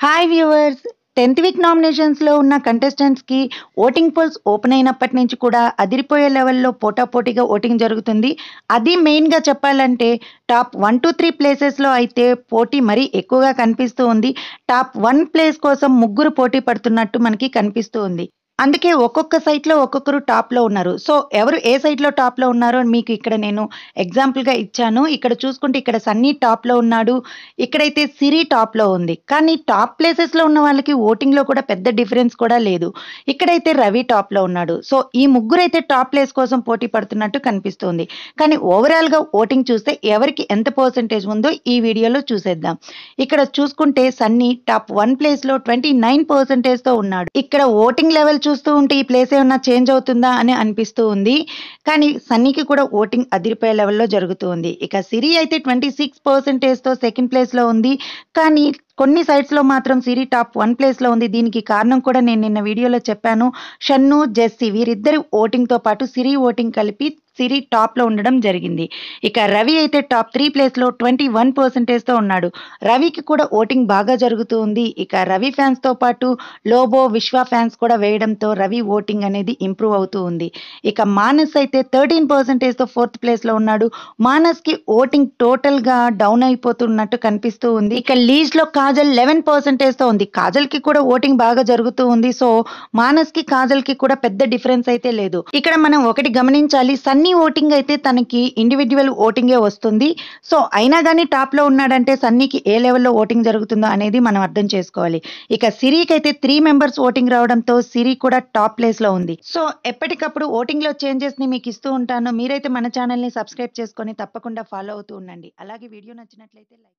hi viewers tenth week నామినేషన్స్లో ఉన్న కంటెస్టెంట్స్కి ఓటింగ్ పోల్స్ ఓపెన్ అయినప్పటి నుంచి కూడా అదిరిపోయే లెవెల్లో పోటాపోటీగా ఓటింగ్ జరుగుతుంది అది మెయిన్గా చెప్పాలంటే టాప్ వన్ టు త్రీ ప్లేసెస్లో అయితే పోటీ మరీ ఎక్కువగా కనిపిస్తూ ఉంది టాప్ వన్ ప్లేస్ కోసం ముగ్గురు పోటీ పడుతున్నట్టు మనకి కనిపిస్తూ ఉంది అందుకే ఒక్కొక్క సైట్లో ఒక్కొక్కరు టాప్లో ఉన్నారు సో ఎవరు ఏ సైట్లో టాప్లో ఉన్నారో మీకు ఇక్కడ నేను ఎగ్జాంపుల్గా ఇచ్చాను ఇక్కడ చూసుకుంటే ఇక్కడ సన్నీ టాప్లో ఉన్నాడు ఇక్కడైతే సిరి టాప్లో ఉంది కానీ టాప్ ప్లేసెస్లో ఉన్న వాళ్ళకి ఓటింగ్లో కూడా పెద్ద డిఫరెన్స్ కూడా లేదు ఇక్కడైతే రవి టాప్లో ఉన్నాడు సో ఈ ముగ్గురు అయితే టాప్ ప్లేస్ కోసం పోటీ పడుతున్నట్టు కనిపిస్తుంది కానీ ఓవరాల్గా ఓటింగ్ చూస్తే ఎవరికి ఎంత పర్సెంటేజ్ ఉందో ఈ వీడియోలో చూసేద్దాం ఇక్కడ చూసుకుంటే సన్నీ టాప్ వన్ ప్లేస్లో ట్వంటీ నైన్ పర్సెంటేజ్తో ఉన్నాడు ఇక్కడ ఓటింగ్ లెవెల్ చూస్తూ ఉంటే ఈ ప్లేస్ ఏమన్నా చేంజ్ అవుతుందా అని అనిపిస్తూ ఉంది కానీ సన్నీకి కూడా ఓటింగ్ అదిరిపోయే లెవెల్లో జరుగుతూ ఉంది ఇక సిరి అయితే ట్వంటీ సిక్స్ పర్సెంటేజ్తో సెకండ్ ప్లేస్లో ఉంది కానీ కొన్ని సైట్స్లో మాత్రం సిరి టాప్ వన్ ప్లేస్లో ఉంది దీనికి కారణం కూడా నేను నిన్న వీడియోలో చెప్పాను షన్ను జెస్సీ వీరిద్దరి ఓటింగ్తో పాటు సిరి ఓటింగ్ కలిపి సిరి టాప్లో ఉండడం జరిగింది ఇక రవి అయితే టాప్ త్రీ ప్లేస్లో ట్వంటీ వన్ పర్సెంటేజ్తో ఉన్నాడు రవికి కూడా ఓటింగ్ బాగా జరుగుతూ ఉంది ఇక రవి ఫ్యాన్స్తో పాటు లోబో విశ్వ ఫ్యాన్స్ కూడా వేయడంతో రవి ఓటింగ్ అనేది ఇంప్రూవ్ అవుతూ ఉంది ఇక మానస్ అయితే థర్టీన్ పర్సెంటేజ్తో ఫోర్త్ ప్లేస్లో ఉన్నాడు మానస్కి ఓటింగ్ టోటల్గా డౌన్ అయిపోతున్నట్టు కనిపిస్తూ ఉంది ఇక లీజ్లో కాజల్ లెవెన్ పర్సెంటేజ్తో ఉంది కాజల్కి కూడా ఓటింగ్ బాగా జరుగుతూ ఉంది సో మానస్కి కాజల్కి కూడా పెద్ద డిఫరెన్స్ అయితే లేదు ఇక్కడ మనం ఒకటి గమనించాలి సన్నీ ఓటింగ్ అయితే తనకి ఇండివిజువల్ ఓటింగే వస్తుంది సో అయినా కానీ టాప్లో ఉన్నాడంటే సన్నీకి ఏ లెవెల్లో ఓటింగ్ జరుగుతుందో అనేది మనం అర్థం చేసుకోవాలి ఇక సిరికి అయితే త్రీ మెంబర్స్ ఓటింగ్ రావడంతో సిరి కూడా టాప్ ప్లేస్లో ఉంది సో ఎప్పటికప్పుడు ఓటింగ్లో చేంజెస్ని మీకు ఇస్తూ ఉంటాను మీరైతే మన ఛానల్ని సబ్స్క్రైబ్ చేసుకొని తప్పకుండా ఫాలో అవుతూ ఉండండి అలాగే వీడియో నచ్చినట్లయితే లైక్